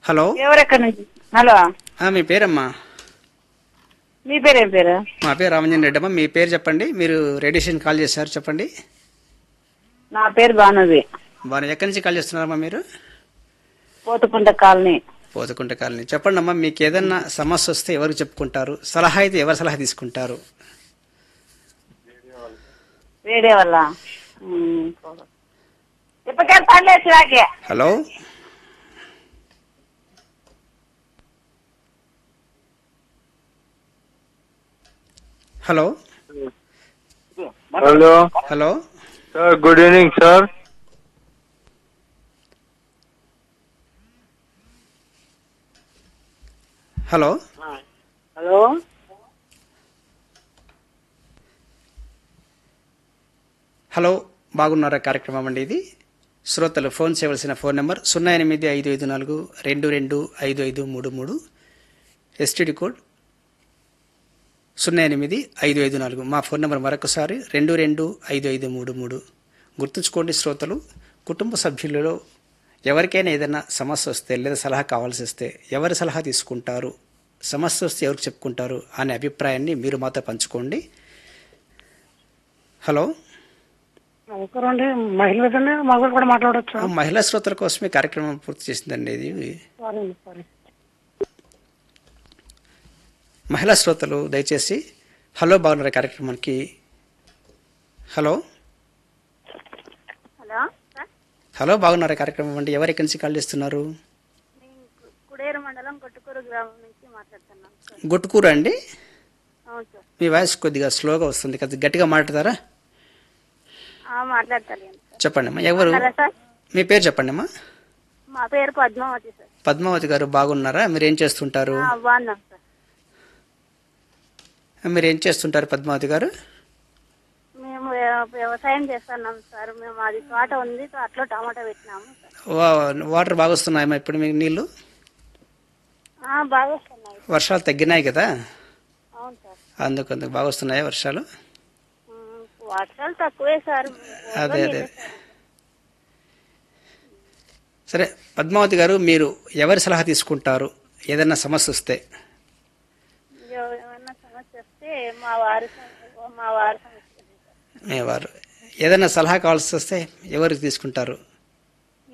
Hello ఎవరెక్కడి నుంచి hello ఆ, మీ పేరమ్మా మీ పేరేం పేరు మా పేరు రామంజన్ రెడ్డి అమ్మా మీ పేరు చెప్పండి మీరు రేడియేషన్ కాల్ చేశారు చెప్పండి నా పేరు భానుది బాగా ఎక్కడి నుంచి కాల్ చేస్తున్నారమ్మా మీరు పోతుకుంట కాలనీ పోతుకుంట కాలనీ చెప్పండి అమ్మా మీకు ఏదన్నా సమస్య వస్తే ఎవరికి చెప్పుకుంటారు సలహా అయితే ఎవరు సలహా తీసుకుంటారు వేడే వల్ల ఇప్పటికే పడలేదు చిరాకే hello hello hello hello sir good evening sir hello hello hello బాగున్నారా కార్యక్రమం అండి ఇది శ్రోతలు ఫోన్ చేయవలసిన ఫోన్ నెంబర్ సున్నా ఎనిమిది ఐదు ఐదు నాలుగు రెండు రెండు ఐదు ఐదు మూడు మూడు ఎస్టీడీ కోడ్ సున్నా ఎనిమిది ఐదు ఐదు నాలుగు మా ఫోన్ నెంబర్ మరొకసారి రెండు రెండు ఐదు ఐదు మూడు మూడు గుర్తుంచుకోండి శ్రోతలు కుటుంబ సభ్యులలో ఎవరికైనా ఏదైనా సమస్య వస్తే లేదా సలహా కావాల్సి వస్తే ఎవరి సలహా తీసుకుంటారు సమస్య వస్తే ఎవరికి చెప్పుకుంటారు అనే అభిప్రాయాన్ని మీరు మాతో పంచుకోండి హలో ఒకరండి మహిళ కదండి మగవాళ్ళు కూడా మాట్లాడవచ్చు ఆ మహిళా శ్రోతల కోసమే కార్యక్రమం పూర్తి చేసిందండి ఇది సారీ అండి సారీ మహిళా శ్రోతలు దయచేసి హలో బాగున్నారా కార్యక్రమానికి హలో హలో సార్ హలో బాగున్నారా కార్యక్రమం అండి ఎవరు ఎక్కడి నుంచి కాల్ చేస్తున్నారు నేను కు- కుడేరు మండలం కొట్టుకూరు గ్రామం నుంచి మాట్లాడుతున్నాను సార్ గుట్టుకూరు అండి అవును సార్ మీ వాయిస్ కొద్దిగా స్లోగా వస్తుంది కొద్దిగా గట్టిగా మాట్లాడతారా ఆ, మాట్లాడతాను సార్ చెప్పండి అమ్మా ఎవరు సరే సార్ మీ పేరు చెప్పండి అమ్మా మా పేరు పద్మావతి సార్ పద్మావతి గారు బాగున్నారా మీరు ఏం చేస్తుంటారు ఆ, బాగున్నాం సార్ మీరు ఏం చేస్తుంటారు పద్మావతి గారు మేము వ్య- వ్యవసాయం చేస్తున్నాం సార్ మేము అది తోట ఉంది తోటలో టమాటా పెట్టినాము సార్ వా- వాటర్ బాగా వస్తున్నాయమ్మా ఇప్పుడు మీకు నీళ్ళు ఆ, బాగా వస్తున్నాయి వర్షాలు తగ్గినాయి కదా అవును సార్ అందుకు అందుకు బాగా వస్తున్నాయా వర్షాలు ఉమ్, వర్షాలు తక్కువే సార్ అదే అదే సరే పద్మావతి గారు మీరు ఎవరి సలహా తీసుకుంటారు ఏదైనా సమస్య వస్తే ఏమైనా సమస్య వస్తే మా వారి సమ- మా వారి సమస్య ఉంది సార్. మీ వారు ఏదైనా సలహా కావాల్సి వస్తే ఎవరికి తీసుకుంటారు